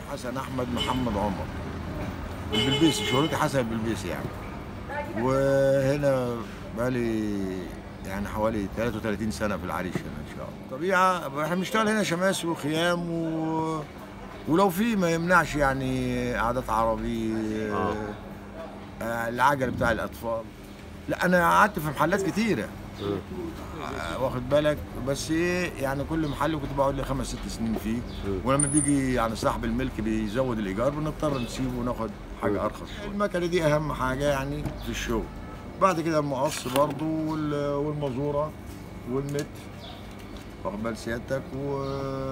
حسن احمد محمد عمر البلبيسي شهرتي حسن البلبيسي يعني وهنا بقالي يعني حوالي 33 سنه في العريش هنا ان شاء الله طبيعه احنا بنشتغل هنا شماس وخيام و... ولو في ما يمنعش يعني قعدات عربي آه. آه، العجل بتاع الاطفال لا انا قعدت في محلات كتيره مم. آه، واخد بالك بس ايه يعني كل محل كنت بقعد لي خمس ست سنين فيه مم. ولما بيجي يعني صاحب الملك بيزود الايجار بنضطر نسيبه وناخد مم. حاجه ارخص المكنه دي اهم حاجه يعني في الشغل بعد كده المقص برضو وال- والمزوره والنت واخد بال سيادتك و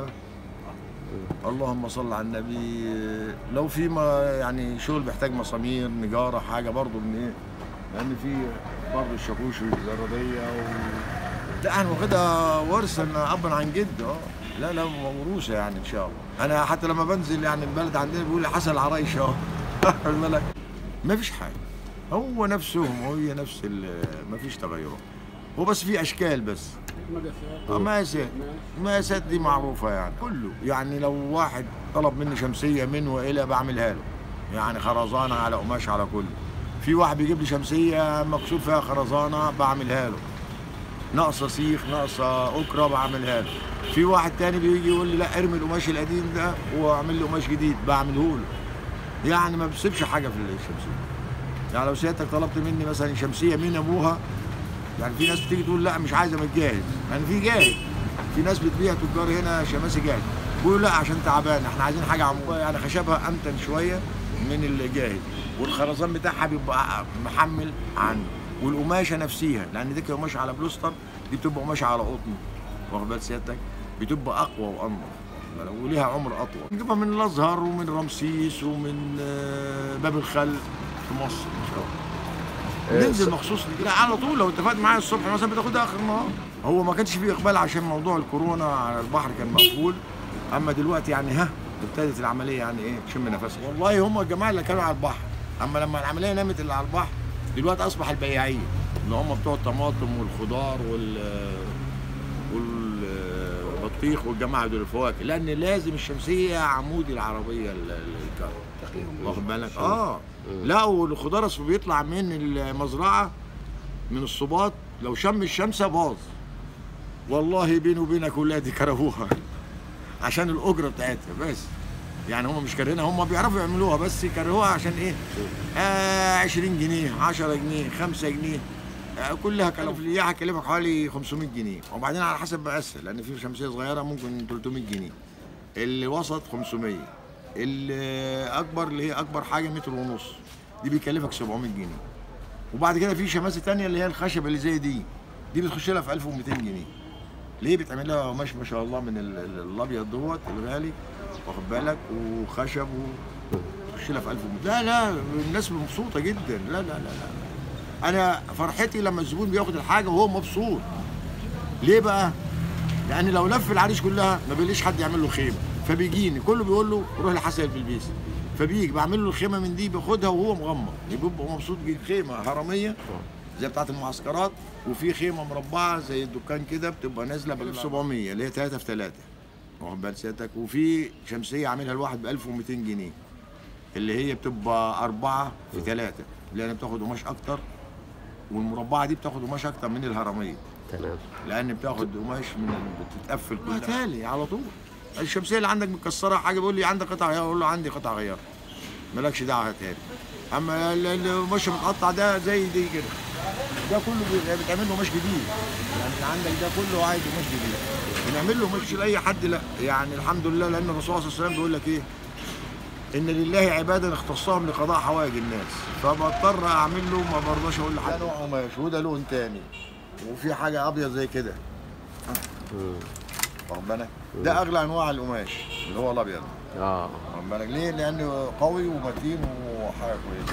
اللهم صل على النبي لو في ما يعني شغل بيحتاج مسامير نجاره حاجه برضو من ايه لان في برضو الشاكوش والزراديه و... لا انا واخدها ورثه ان ابا عن جد اه لا لا موروثه يعني ان شاء الله انا حتى لما بنزل يعني البلد عندنا بيقول لي حسن العرايش اه واخد بالك ما فيش حاجه هو نفسهم وهي نفس ما فيش تغيرات هو بس في اشكال بس آه، مقاسات المقاسات دي معروفة يعني كله يعني لو واحد طلب مني شمسية من وإلى بعملها له يعني خرزانة على قماش على كله في واحد بيجيب لي شمسية مكسور فيها خرزانة بعملها له ناقصة سيخ ناقصة أكرة بعملها له في واحد تاني بيجي يقول لي لا ارمي القماش القديم ده واعمل لي قماش جديد بعمله له يعني ما بسيبش حاجة في الشمسية يعني لو سيادتك طلبت مني مثلا شمسية من أبوها يعني في ناس بتيجي تقول لا مش عايزه من الجاهز يعني في جاهز في ناس بتبيع تجار هنا شماسي جاهز بيقولوا لا عشان تعبان احنا عايزين حاجه عمو يعني خشبها امتن شويه من الجاهز والخرزان بتاعها بيبقى محمل عنه والقماشه نفسها لان دي قماش على بلوستر دي بتبقى قماشه على قطن واخد بال سيادتك بتبقى اقوى وانضف وليها عمر اطول نجيبها من الازهر ومن رمسيس ومن آه، باب الخل في مصر ان شاء الله آه، ننزل س- مخصوص لا على طول لو اتفقت معايا الصبح مثلا بتاخدها اخر النهار هو ما كانش فيه اقبال عشان موضوع الكورونا على البحر كان مقفول اما دلوقتي يعني ها ابتدت العمليه يعني ايه تشم نفسها والله هم الجماعه اللي كانوا على البحر اما لما العمليه نامت اللي على البحر دلوقتي اصبح البياعين اللي هم بتوع الطماطم والخضار وال والبطيخ والجماعه دول الفواكه لان لازم الشمسيه عمود العربيه ال- ال- الكهرباء واخد بالك اه لا والخضار اصله بيطلع من المزرعه من الصباط لو شم الشمسه باظ والله بيني وبينك ولادي كرهوها عشان الاجره بتاعتها بس يعني هم مش كارهينها هم بيعرفوا يعملوها بس كرهوها عشان ايه؟ آه 20 جنيه 10 جنيه 5 جنيه آه كلها كلام في الإياح هكلفك حوالي 500 جنيه وبعدين على حسب مقاسها لان في شمسيه صغيره ممكن 300 جنيه الوسط 500 الاكبر اللي هي اكبر حاجه متر ونص دي بيكلفك 700 جنيه وبعد كده في شماسه تانية اللي هي الخشب اللي زي دي دي بتخش لها في 1200 جنيه ليه بتعمل لها قماش ما شاء الله من ال- ال- الابيض دوت الغالي واخد بالك وخشب وتخش لها في 1200 لا لا الناس مبسوطه جدا لا لا لا لا انا فرحتي لما الزبون بياخد الحاجه وهو مبسوط ليه بقى؟ لان لو لف العريش كلها ما بيلاقيش حد يعمل له خيمه فبيجيني كله بيقول له روح لحسن البلبيسي فبيجي بعمل له الخيمه من دي بياخدها وهو مغمض بيبقى مبسوط جدا خيمه هرميه زي بتاعه المعسكرات وفي خيمه مربعه زي الدكان كده بتبقى نازله ب 1700 اللي هي 3 في 3 واخد بال سيادتك وفي شمسيه عاملها الواحد ب 1200 جنيه اللي هي بتبقى أربعة في ثلاثة لأن بتاخد قماش أكتر والمربعة دي بتاخد قماش أكتر من الهرمية تمام لان بتاخد قماش من بتتقفل كلها تالي على طول الشمسيه اللي عندك متكسره حاجه بيقول لي عندك قطع غيار اقول له عندي قطع غيار مالكش دعوه هاتها لي اما ال- ال- القماش المتقطع ده زي دي كده ده كله بي- بيتعمل له قماش جديد يعني اللي عندك ده كله عايز قماش جديد بنعمل له قماش لاي حد لا يعني الحمد لله لان الرسول صلى الله عليه وسلم بيقول لك ايه ان لله عبادا اختصهم لقضاء حوائج الناس فبضطر اعمل له ما برضاش اقول لحد ده نوع قماش وده لون تاني وفي حاجه ابيض زي كده مم. واخد بالك ده اغلى انواع القماش اللي هو الابيض اه واخد بالك ليه؟ لانه قوي ومتين وحاجه كويسه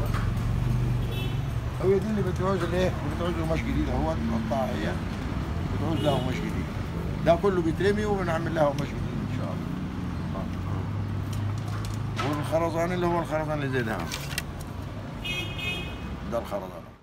هي دي اللي بتعوز الايه؟ بتعوز قماش جديد اهو تقطعها هي بتعوز لها قماش جديد ده كله بيترمي وبنعمل لها قماش جديد ان شاء الله آه. والخرزان اللي هو الخرزان اللي زي ده ده الخرزان